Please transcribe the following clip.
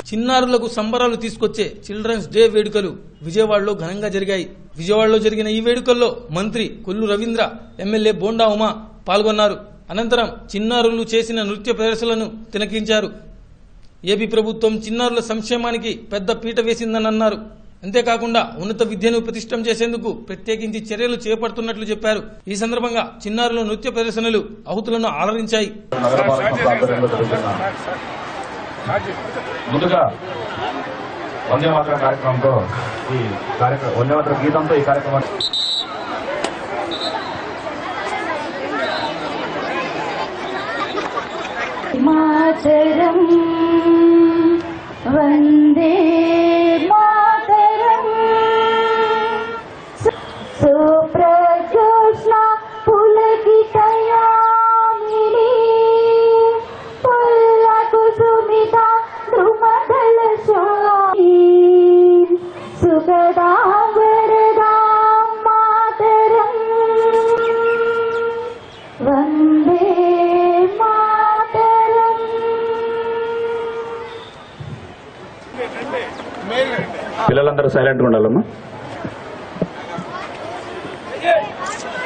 చిన్నారులకు సంబరాలు తీసుకొచ్చే చిల్డ్రన్స్ డే వేడుకలు విజయవాడలో ఘనంగా జరిగాయి విజయవాడలో జరిగిన ఈ వేడుకల్లో మంత్రి కొల్లు రవీంద్ర ఎమ్మెల్యే బోండా ఉమా పాల్గొన్నారు అనంతరం చిన్నారులు చేసిన నృత్య ప్రదర్శనలను తిలకించారు ఏపీ ప్రభుత్వం చిన్నారుల సంక్షేమానికి పెద్ద పీట వేసిందని అన్నారు అంతేకాకుండా ఉన్నత విద్యను ప్రతిష్టం చేసేందుకు ప్రత్యేకించి చర్యలు చేపడుతున్నట్లు చెప్పారు ఈ సందర్భంగా చిన్నారుల నృత్య ప్రదర్శనలు అవతులను ఆలరించాయి నగరపాలక సంస్థ ఆధ్వర్యంలో జరుగుతున్న ముందుగా వందే మాత్రం కార్యక్రమంతో ఈ కార్యక్రమం వందే మాత్రం గీతంతో ఈ కార్యక్రమం మాతరం వందే మాతరం సుప్రజోష్ణ పులకితయామిని పుల్లకు సుమిత ధ్రుమదళ సుగదా వరదా మాతరం వందే మాతరం పిల్లలందరూ సైలెంట్గా ఉండాలమ్మా